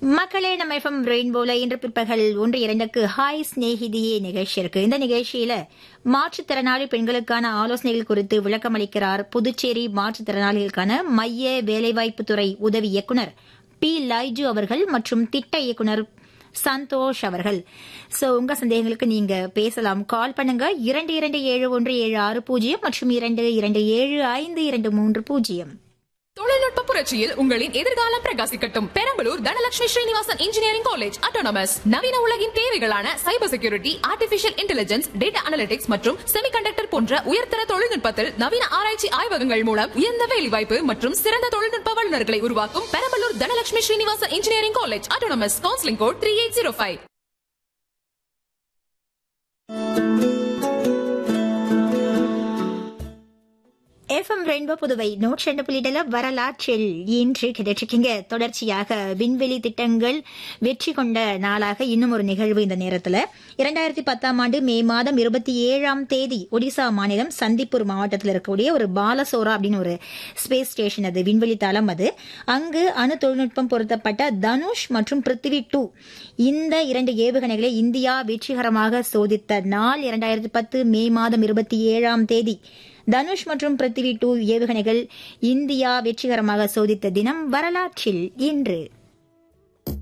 மக்களே நம்ம எஃப்எம் ரெயின்போல இன்று பிற்பகல் ஒன்று இரண்டுக்கு ஹாய் ஸ்நேகிதியே நிகழ்ச்சி இருக்கு இந்த நிகழ்ச்சியில மாற்றுத்திறனாளி பெண்களுக்கான ஆலோசனைகள் குறித்து விளக்கமளிக்கிறார் புதுச்சேரி மாற்றுத்திறனாளிகளுக்கான மைய வேலைவாய்ப்புத்துறை உதவி இயக்குநர் பி லைஜு அவர்கள் மற்றும் திட்ட இயக்குநர் சந்தோஷ் அவர்கள் சோ உங்க சந்தேகங்களுக்கு நீங்க பேசலாம் கால் பண்ணுங்க இரண்டு இரண்டு ஏழு ஒன்று ஏழு ஆறு பூஜ்ஜியம் மற்றும் இரண்டு இரண்டு ஏழு ஐந்து இரண்டு மூன்று பூஜ்ஜியம் தொழில்நுட்ப புரட்சியில் உங்களின் எதிர்காலம் பிரகாசிக்கட்டும் Perambalur Dhanalakshmi Srinivasan engineering college autonomous நவீன உலகின் தேவைகளான cyber security artificial intelligence data analytics மற்றும் செமிகண்டக்டர் போன்ற உயர்தர தொழில்நுட்பத்தில் நவீன ஆராய்ச்சி ஆய்வகங்கள் மூலம் உயர்ந்த வேலைவாய்ப்பு மற்றும் சிறந்த தொழில்நுட்ப வல்லுநர்களை உருவாக்கும் Perambalur Dhanalakshmi Srinivasan engineering college autonomous counselling code three eight zero five FM rainbow Puduvai நூற்றி ரெண்டு புள்ளிடல வரலாற்றில் இன்று கிடைச்சிருக்கீங்க தொடர்ச்சியாக விண்வெளி திட்டங்கள் வெற்றி கொண்ட நாளாக இன்னும் ஒரு நிகழ்வு இந்த நேரத்தில் இரண்டாயிரத்தி பத்தாம் ஆண்டு மே மாதம் இருபத்தி ஏழாம் தேதி ஒடிசா மாநிலம் சந்திப்பூர் மாவட்டத்தில் இருக்கக்கூடிய ஒரு பாலசோரா அப்படின்னு ஒரு ஸ்பேஸ் ஸ்டேஷன் அது விண்வெளி தளம் அது அங்கு அணு தொழில்நுட்பம் பொருத்தப்பட்ட தனுஷ் மற்றும் பிருத்திவி டூ இந்த இரண்டு ஏவுகணைகளை இந்தியா வெற்றிகரமாக சோதித்த நாள் இரண்டாயிரத்தி பத்து மே மாதம் இருபத்தி ஏழாம் தேதி தனுஷ் மற்றும் பிருத்திவி டூ ஏவுகணைகள் இந்தியா வெற்றிகரமாக சோதித்த தினம் வரலாற்றில் இன்று